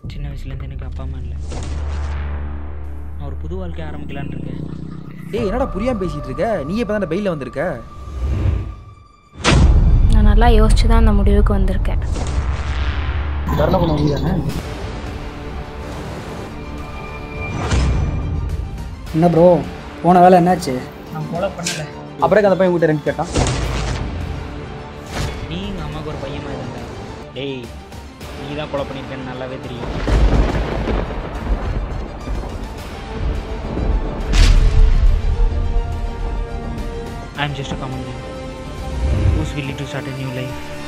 சின்ன வயசுலேருந்து எனக்கு அப்பா அம்மா இல்லை நான் ஒரு புது வாழ்க்கை ஆரம்பிக்கலான்னு இருக்கேன் டேய் என்னடா புரியாம பேசிட்டு இருக்க நீ இப்போ தானே பெயில வந்திருக்க நான் நல்லா யோசிச்சு தான் அந்த முடிவுக்கு வந்திருக்கேன் தருணகுணம் நீ தானே என்ன ப்ரோ போன வேலை என்னாச்சு நான் கொலை பண்ணலை அப்புறம் அந்த பையன் உங்ககிட்ட ரெண்டு கேட்டான் நீ எங்கள் அம்மாவுக்கு ஒரு பையன் மாதிரி இருந்தா டேய் நீ தான் கொலை பண்ணியிருக்கேன்னு நல்லாவே தெரியும் I am just a common man who's willing to start a new life